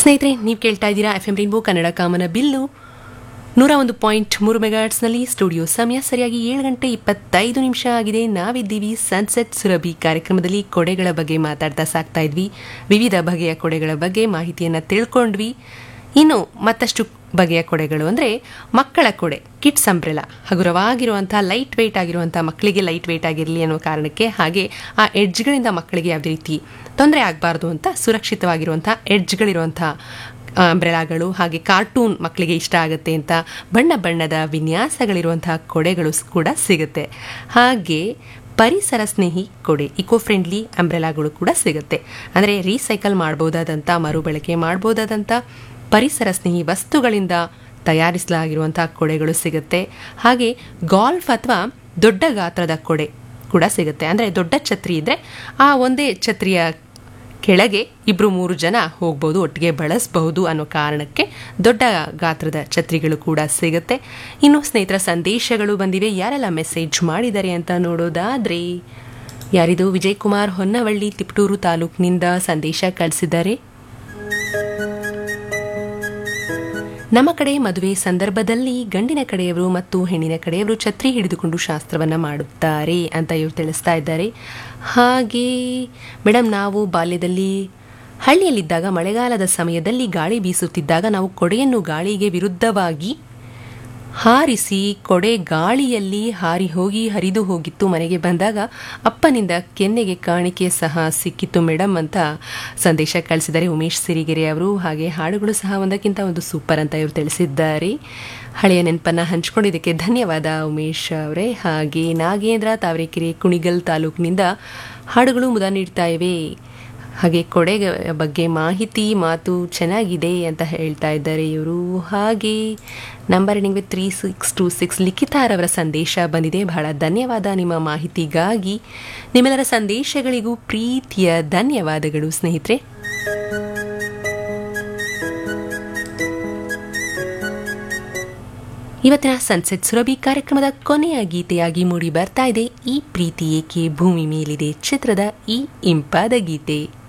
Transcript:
ಸ್ನೇಹಿತರೆ ನೀವು ಕೇಳ್ತಾ ಇದ್ದೀರಾ ಎಫ್ ಎಂ ರೈನ್ಬೋ ಕನ್ನಡ ಕಾಮನ ಬಿಲ್ಲು ನೂರ ಒಂದು ಪಾಯಿಂಟ್ ಮೂರು ಮೆಗಾಟ್ಸ್ನಲ್ಲಿ ಸ್ಟುಡಿಯೋ ಸಮಯ ಸರಿಯಾಗಿ ಏಳು ಗಂಟೆ ಇಪ್ಪತ್ತೈದು ನಿಮಿಷ ಆಗಿದೆ ನಾವಿದ್ದೀವಿ ಸನ್ಸೆಟ್ ಸುರಭಿ ಕಾರ್ಯಕ್ರಮದಲ್ಲಿ ಕೊಡೆಗಳ ಬಗ್ಗೆ ಮಾತಾಡ್ತಾ ಸಾಕ್ತಾ ಇದ್ವಿ ವಿವಿಧ ಬಗೆಯ ಕೊಡೆಗಳ ಬಗ್ಗೆ ಮಾಹಿತಿಯನ್ನು ತಿಳ್ಕೊಂಡ್ವಿ ಇನ್ನು ಮತ್ತಷ್ಟು ಬಗೆಯ ಕೊಡೆಗಳು ಅಂದರೆ ಮಕ್ಕಳ ಕೊಡೆ ಕಿಡ್ಸ್ ಅಂಬ್ರೆಲ ಹಗುರವಾಗಿರುವಂಥ ಲೈಟ್ ವೆಯ್ಟ್ ಆಗಿರುವಂಥ ಮಕ್ಕಳಿಗೆ ಲೈಟ್ ವೆಯ್ಟ್ ಆಗಿರಲಿ ಅನ್ನೋ ಕಾರಣಕ್ಕೆ ಹಾಗೆ ಆ ಎಡ್ಜ್ಗಳಿಂದ ಮಕ್ಕಳಿಗೆ ಯಾವುದೇ ರೀತಿ ತೊಂದರೆ ಆಗಬಾರ್ದು ಅಂತ ಸುರಕ್ಷಿತವಾಗಿರುವಂಥ ಎಡ್ಜ್ಗಳಿರುವಂಥ ಅಂಬ್ರೆಲಾಗಳು ಹಾಗೆ ಕಾರ್ಟೂನ್ ಮಕ್ಕಳಿಗೆ ಇಷ್ಟ ಆಗುತ್ತೆ ಅಂತ ಬಣ್ಣ ಬಣ್ಣದ ವಿನ್ಯಾಸಗಳಿರುವಂತಹ ಕೊಡೆಗಳು ಸ್- ಕೂಡ ಸಿಗುತ್ತೆ ಹಾಗೆ ಪರಿಸರ ಸ್ನೇಹಿ ಕೊಡೆ ಇಕೋ ಫ್ರೆಂಡ್ಲಿ ಅಂಬ್ರೆಲಾಗಳು ಕೂಡ ಸಿಗುತ್ತೆ ಅಂದರೆ ರೀಸೈಕಲ್ ಮಾಡ್ಬೋದಾದಂಥ ಮರುಬಳಕೆ ಮಾಡ್ಬೋದಾದಂಥ ಪರಿಸರ ಸ್ನೇಹಿ ವಸ್ತುಗಳಿಂದ ತಯಾರಿಸಲಾಗಿರುವಂಥ ಕೊಡೆಗಳು ಸಿಗುತ್ತೆ ಹಾಗೆ ಗಾಲ್ಫ್ ಅಥವಾ ದೊಡ್ಡ ಗಾತ್ರದ ಕೊಡೆ ಕೂಡ ಸಿಗುತ್ತೆ ಅಂದರೆ ದೊಡ್ಡ ಛತ್ರಿ ಇದ್ದರೆ ಆ ಒಂದೇ ಛತ್ರಿಯ ಕೆಳಗೆ ಇಬ್ಬರು ಮೂರು ಜನ ಹೋಗ್ಬೋದು ಒಟ್ಟಿಗೆ ಬಳಸಬಹುದು ಅನ್ನೋ ಕಾರಣಕ್ಕೆ ದೊಡ್ಡ ಗಾತ್ರದ ಛತ್ರಿಗಳು ಕೂಡ ಸಿಗುತ್ತೆ ಇನ್ನು ಸ್ನೇಹಿತರ ಸಂದೇಶಗಳು ಬಂದಿವೆ ಯಾರೆಲ್ಲ ಮೆಸೇಜ್ ಮಾಡಿದ್ದಾರೆ ಅಂತ ನೋಡೋದಾದ್ರೆ ಯಾರಿದು ವಿಜಯ್ ಕುಮಾರ್ ಹೊನ್ನವಳ್ಳಿ ತಿಪಟೂರು ತಾಲೂಕಿನಿಂದ ಸಂದೇಶ ಕಳಿಸಿದ್ದಾರೆ ನಮ್ಮ ಕಡೆ ಮದುವೆ ಸಂದರ್ಭದಲ್ಲಿ ಗಂಡಿನ ಕಡೆಯವರು ಮತ್ತು ಹೆಣ್ಣಿನ ಕಡೆಯವರು ಛತ್ರಿ ಹಿಡಿದುಕೊಂಡು ಶಾಸ್ತ್ರವನ್ನ ಮಾಡುತ್ತಾರೆ ಅಂತ ಇವರು ತಿಳಿಸ್ತಾ ಇದ್ದಾರೆ ಹಾಗೆ ಮೇಡಮ್ ನಾವು ಬಾಲ್ಯದಲ್ಲಿ ಹಳ್ಳಿಯಲ್ಲಿದ್ದಾಗ ಮಳೆಗಾಲದ ಸಮಯದಲ್ಲಿ ಗಾಳಿ ಬೀಸುತ್ತಿದ್ದಾಗ ನಾವು ಕೊಡೆಯನ್ನು ಗಾಳಿಗೆ ವಿರುದ್ಧವಾಗಿ ಹಾರಿಸಿ ಕೊಡೆ ಗಾಳಿಯಲ್ಲಿ ಹಾರಿ ಹೋಗಿ ಹರಿದು ಹೋಗಿತ್ತು ಮನೆಗೆ ಬಂದಾಗ ಅಪ್ಪನಿಂದ ಕೆನ್ನೆಗೆ ಕಾಣಿಕೆ ಸಹ ಸಿಕ್ಕಿತ್ತು ಮೇಡಮ್ ಅಂತ ಸಂದೇಶ ಕಳಿಸಿದ್ದಾರೆ ಉಮೇಶ್ ಸಿರಿಗೆರೆ ಅವರು ಹಾಗೆ ಹಾಡುಗಳು ಸಹ ಒಂದಕ್ಕಿಂತ ಒಂದು ಸೂಪರ್ ಅಂತ ಇವರು ತಿಳಿಸಿದ್ದಾರೆ ಹಳೆಯ ನೆನಪನ್ನ ಹಂಚ್ಕೊಂಡಿದ್ದಕ್ಕೆ ಧನ್ಯವಾದ ಉಮೇಶ್ ಅವರೇ ಹಾಗೆ ನಾಗೇಂದ್ರ ತಾವರೆಕೆರೆ ಕುಣಿಗಲ್ ತಾಲೂಕಿನಿಂದ ಹಾಡುಗಳು ಮುದ ನೀಡ್ತಾ ಇವೆ ಹಾಗೆ ಕೊಡೆ ಬಗ್ಗೆ ಮಾಹಿತಿ ಮಾತು ಚೆನ್ನಾಗಿದೆ ಅಂತ ಹೇಳ್ತಾ ಇದ್ದಾರೆ ಇವರು ಹಾಗೆ ನಂಬರ್ ನಿಮಗೆ ತ್ರೀ ಸಿಕ್ಸ್ ಟು ಸಿಕ್ಸ್ ಲಿಖಿತಾರವರ ಸಂದೇಶ ಬಂದಿದೆ ಬಹಳ ಧನ್ಯವಾದ ನಿಮ್ಮ ಮಾಹಿತಿಗಾಗಿ ನಿಮ್ಮೆಲ್ಲರ ಸಂದೇಶಗಳಿಗೂ ಪ್ರೀತಿಯ ಧನ್ಯವಾದಗಳು ಸ್ನೇಹಿತರೆ ಇವತ್ತಿನ ಸನ್ಸೆಟ್ ಸುರಭಿ ಕಾರ್ಯಕ್ರಮದ ಕೊನೆಯ ಗೀತೆಯಾಗಿ ಮೂಡಿ ಬರ್ತಾ ಇದೆ ಈ ಪ್ರೀತಿ ಏಕೆ ಭೂಮಿ ಮೇಲಿದೆ ಚಿತ್ರದ ಈ ಇಂಪಾದ ಗೀತೆ